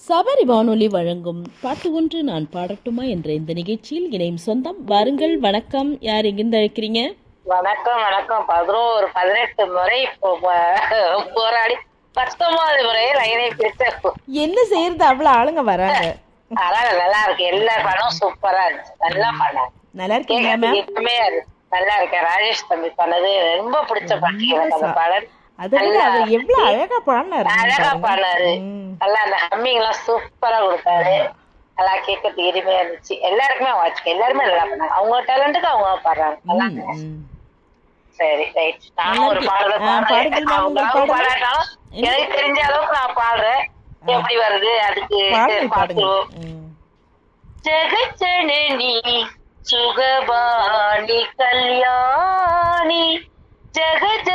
சபரி வானொலி வழங்கும் பாட்டு ஒன்று நான் பாடட்டுமா என்ற இந்த நிகழ்ச்சியில் இணையும் சொந்தம் வாருங்கள் வணக்கம் யார் எங்கிருந்து அழைக்கிறீங்க வணக்கம் வணக்கம் பதினோரு பதினெட்டு முறை போ- போ- போராடி பத்தொன்பது முறை லைனை பிடிச்ச என்ன செய்யறது அவ்வளவு ஆளுங்க வராங்க அதான் நல்லா இருக்கு எல்லா படம் சூப்பரா இருந்துச்சு நல்லா பண்ணாங்க நல்லா இருக்கீங்களா மேம் எப்பவுமே நல்லா இருக்கேன் ராஜேஷ் தம்பி பண்ணது ரொம்ப பிடிச்ச பாட்டு எனக்கு அந்த பாடல் அதை விட அவர் எவ்வளவு அழகா பாடினாரு அழகா பாடினாரு ம். நல்லா அந்த ஹம்மிங் எல்லாம் சூப்பரா கொடுத்தாரு நல்லா கேட்கறதுக்கு இனிமையா இருந்துச்சு எல்லாருக்குமே வாட்ச் எல்லாருமே நல்லா பண்ணாங்க அவங்க டேலண்ட்டுக்கு அவங்க பாடுறாங்க நல்லா ம், இருந்துச்சு. ம். சரி ரைட் நானும் ஒரு இருக்கு. பாடல ஆ, பாடுங்கள் மேம், உங்கள் பாடுறேன் பாடல். பாடாட்டாலும் எனக்கு தெரிஞ்ச அளவுக்கு நான் பாடுறேன் எப்படி வருது அதுக்கு பாடுங்கள் பாடுங்கள் பார்த்துருவோம் ம். ஜெகஜனனி சுகபாணி கல்யாணி ஜெகஜ